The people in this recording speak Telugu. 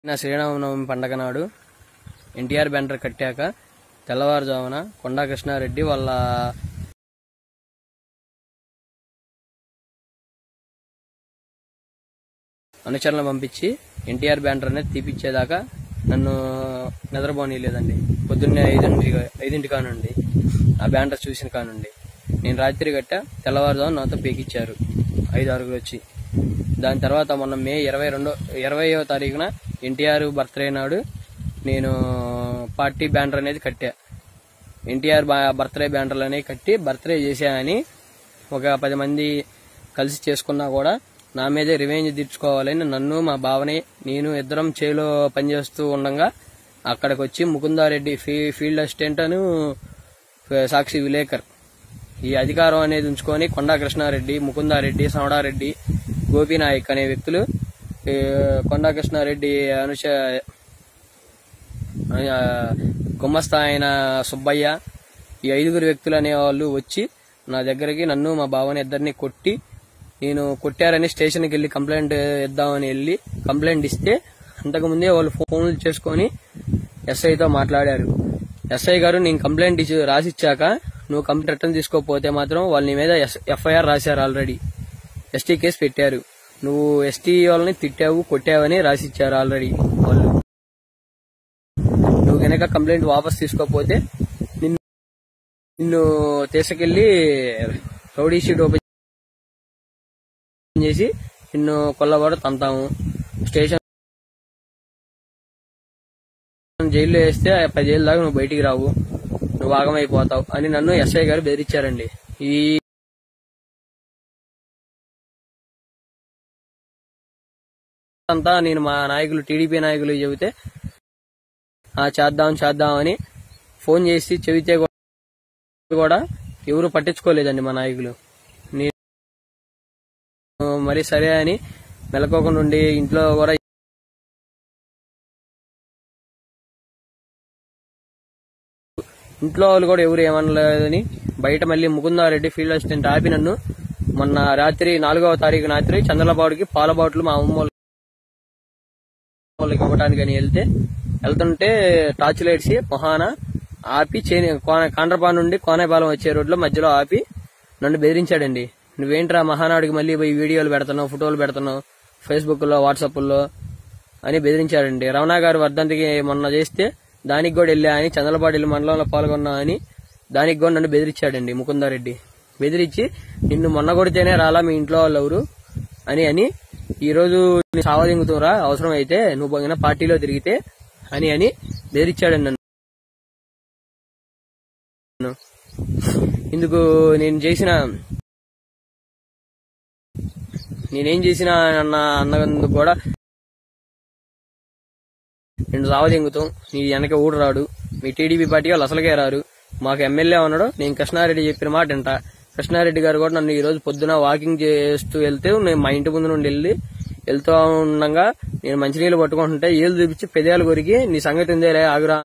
నా శ్రీరామనవమి పండగ నాడు ఎన్టీఆర్ బ్యానర్ కట్టాక తెల్లవారుజామున కొండా కృష్ణారెడ్డి వాళ్ళ అనుచరులను పంపించి ఎన్టీఆర్ బ్యానర్ అనేది తీపిచ్చేదాకా నన్ను నిద్రపోనీయలేదండి పొద్దున్నే ఐదింటి ఐదింటి కానుండి ఆ బ్యానర్ చూసిన కానుండి నేను రాత్రి గట్ట తెల్లవారుజామున నాతో పీకిచ్చారు ఐదు ఆరుగురు వచ్చి దాని తర్వాత మొన్న మే ఇరవై రెండో ఇరవయో తారీఖున ఎన్టీఆర్ బర్త్డే నాడు నేను పార్టీ బ్యానర్ అనేది కట్టా ఎన్టీఆర్ బర్త్డే బ్యానర్లు అనేవి కట్టి బర్త్డే చేశానని ఒక పది మంది కలిసి చేసుకున్నా కూడా నా మీదే రివెంజ్ తీర్చుకోవాలని నన్ను మా బావని నేను ఇద్దరం చేలో పనిచేస్తూ ఉండగా అక్కడికి వచ్చి ముకుందారెడ్డి ఫీ ఫీల్డ్ అసిస్టెంట్ అను సాక్షి విలేకర్ ఈ అధికారం అనేది ఉంచుకొని కొండా కృష్ణారెడ్డి ముకుందారెడ్డి సమడారెడ్డి గోపీనాయక్ అనే వ్యక్తులు ఈ కొండా కృష్ణారెడ్డి అనుష ఆ, గుమ్మస్తా అయిన సుబ్బయ్య ఈ ఐదుగురు వ్యక్తులు అనేవాళ్ళు వచ్చి నా దగ్గరికి నన్ను మా బావని ఇద్దరిని కొట్టి నేను కొట్టారని స్టేషన్కి వెళ్ళి కంప్లైంట్ ఇద్దామని వెళ్ళి కంప్లైంట్ ఇస్తే అంతకుముందే వాళ్ళు ఫోన్లు చేసుకొని ఎస్ఐతో మాట్లాడారు ఎస్ఐ గారు నేను కంప్లైంట్ ఇచ్చి రాసిచ్చాక నువ్వు కంప్లైంట్ రిటర్న్ తీసుకోకపోతే మాత్రం వాళ్ళ నీ మీద ఎఫ్ఐఆర్ రాశారు ఆల్రెడీ ఎస్టీ కేసు పెట్టారు నువ్వు ఎస్టీ వాళ్ళని తిట్టావు కొట్టావని రాసిచ్చారు ఆల్రెడీ వాళ్ళు నువ్వు గనక కంప్లైంట్ వాపస్ తీసుకోకపోతే నిన్ను నిన్ను తీసుకెళ్లి రౌడీ షీట్ ఓపెన్ చేసి నిన్ను కొల్లబడ తంతాము స్టేషన్ జైల్లో వేస్తే పదేళ్ళ దాకా నువ్వు బయటికి రావు నువ్వు ఆగమైపోతావు అని నన్ను ఎస్ఐ గారు బెదిరించారండి ఈ అంతా నేను మా నాయకులు టీడీపీ నాయకులు చెబితే ఆ చేద్దాం చేద్దాం అని ఫోన్ చేసి చెబితే కూడా ఎవరు పట్టించుకోలేదండి మా నాయకులు నేను మరి సరే అని మెలకోకుండా ఉండి ఇంట్లో కూడా ఇంట్లో వాళ్ళు కూడా ఎవరు ఏమనలేదని బయట మళ్ళీ ముకుందారెడ్డి ఫీల్డ్ అసిస్టెంట్ ఆపి నన్ను మొన్న రాత్రి నాలుగవ తారీఖు రాత్రి చంద్రబాబుకి పాల బాటిల్ మా అమ్మ వాళ్ళ- వాళ్ళకి ఇవ్వడానికి అని వెళ్తే వెళ్తుంటే టార్చ్ లైట్స్ మొహాన ఆపి చేని కోన- కాండ్రపా నుండి కోనేపాలెం వచ్చే రోడ్లో మధ్యలో ఆపి నన్ను బెదిరించాడండి నువ్వేంట్రా మహానాడుకి మళ్ళీ పోయి వీడియోలు పెడుతున్నావు ఫోటోలు పెడుతున్నావు ఫేస్బుక్ లో వాట్సాప్ లో అని బెదిరించాడండి రమణ గారు వర్ధంతికి మొన్న చేస్తే దానికి కూడా వెళ్ళా అని చంద్రబాబు మండలంలో పాల్గొన్నా అని దానికి కూడా నన్ను బెదిరించాడండి ముకుందారెడ్డి బెదిరించి నిన్ను మొన్న కొడితేనే రాలా మీ ఇంట్లో వాళ్ళు ఎవరు అని అని ఈ రోజు నీ సావదింగుతురా అవసరం అయితే నువ్వు పోయిన పార్టీలో తిరిగితే అని అని బెదిరించాడండి నన్ను ఇందుకు నేను చేసిన నేనేం చేసినా అన్న అన్నందుకు కూడా నేను సావదింగుతాం నీ వెనక ఊడు రాడు మీ టీడీపీ పార్టీ వాళ్ళు అసలుకే రారు మాకు ఎమ్మెల్యే ఉన్నాడు నేను కృష్ణారెడ్డి చెప్పిన మాట వింట కృష్ణారెడ్డి గారు కూడా నన్ను ఈ రోజు పొద్దున వాకింగ్ చేస్తూ వెళ్తే నేను మా ఇంటి ముందు నుండి వెళ్ళి వెళ్తూ ఉండగా నేను మంచినీళ్ళు పట్టుకుంటుంటే ఏళ్ళు చూపించి పెదాలు కొరికి నీ సంగతి ఉందేలే ఆగురా